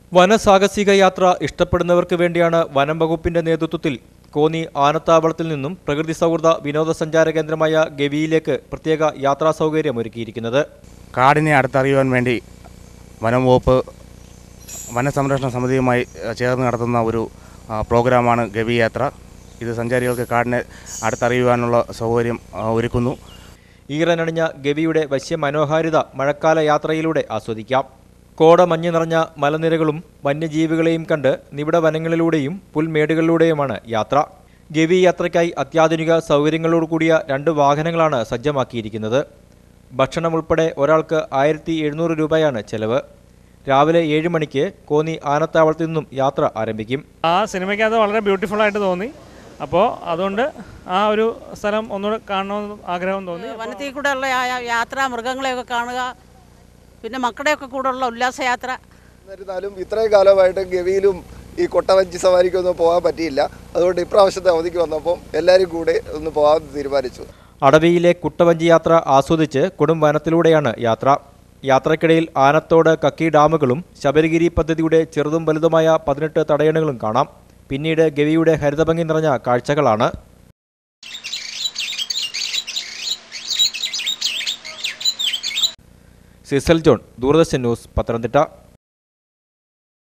വനസാഹസിക യാത്ര ഇഷ്ടപ്പെടുന്നവർക്ക് വേണ്ടിയാണ് വനം വകുപ്പിന്റെ നേതൃത്വത്തിൽ കോന്നി ആനത്താവളത്തിൽ നിന്നും പ്രകൃതി സൗഹൃദ വിനോദസഞ്ചാര കേന്ദ്രമായ ഗവിയിലേക്ക് പ്രത്യേക യാത്രാ സൗകര്യം ഒരുക്കിയിരിക്കുന്നത് കാടിനെ അടുത്തറിയുവാൻ വേണ്ടി വനം വകുപ്പ് വനസംരക്ഷണ സമിതിയുമായി ഏഹ്, ചേർന്ന് നടത്തുന്ന ഒരു ആ, പ്രോഗ്രാമാണ് ഗവി യാത്ര ഇത് സഞ്ചാരികൾക്ക് കാടിനെ അടുത്തറിയുവാനുള്ള സൗകര്യം ആ, ഒരുക്കുന്നു ഈറനണിഞ്ഞ ഗവിയുടെ വശ്യമനോഹാരിത മഴക്കാല യാത്രയിലൂടെ ആസ്വദിക്കാം കോട മഞ്ഞ് നിറഞ്ഞ മലനിരകളും വന്യജീവികളെയും കണ്ട് നിബിഡ വനങ്ങളിലൂടെയും പുൽമേടുകളിലൂടെയുമാണ് യാത്ര ഗവി യാത്രയ്ക്കായി അത്യാധുനിക സൗകര്യങ്ങളോട് കൂടിയ രണ്ട് വാഹനങ്ങളാണ് സജ്ജമാക്കിയിരിക്കുന്നത് ഭക്ഷണം ഉൾപ്പെടെ ഒരാൾക്ക് ആയിരത്തി എഴുന്നൂറ് രൂപയാണ് ചെലവ് രാവിലെ ഏഴ് മണിക്ക് കോന്നി ആനത്താവളത്തിൽ നിന്നും യാത്ര ആരംഭിക്കും ആ സിനിമയ്ക്കകത്ത് വളരെ ബ്യൂട്ടിഫുൾ ആയിട്ട് തോന്നി അപ്പോൾ അതുകൊണ്ട് ആ ഒരു സ്ഥലം ഒന്നുകൂടെ കാണണമെന്ന് ആഗ്രഹം തോന്നി വനത്തിൽ കൂടെ ഉള്ള ആ യാത്ര മൃഗങ്ങളെയൊക്കെ കാണുക പിന്നെ മക്കളുടെയൊക്കെ കൂടെ ഉള്ള ഉല്ലാസയാത്ര എന്നിരുന്നാലും ഇത്രയും കാലമായിട്ട് ഗവിയിലും ഈ കൊട്ടവഞ്ചി സവാരിക്കൊന്നും പോകാൻ പറ്റിയില്ല അതുകൊണ്ട് ഇപ്രാവശ്യത്തെ അവധിക്ക് വന്നപ്പോൾ എല്ലാവരും കൂടെ ഒന്ന് പോകാൻ തീരുമാനിച്ചു അടവിയിലെ കുട്ടവഞ്ചി യാത്ര ആസ്വദിച്ച് കൊടും വനത്തിലൂടെയാണ് യാത്ര യാത്രക്കിടയിൽ ആനത്തോട് കക്കി ഡാമുകളും ശബരിഗിരി പദ്ധതിയുടെ ചെറുതും വലുതുമായ പതിനെട്ട് തടയണകളും കാണാം പിന്നീട് ഗവിയുടെ ഹരിതഭംഗി നിറഞ്ഞ കാഴ്ചകളാണ് Cecil John Doordarshan news Pathanamthitta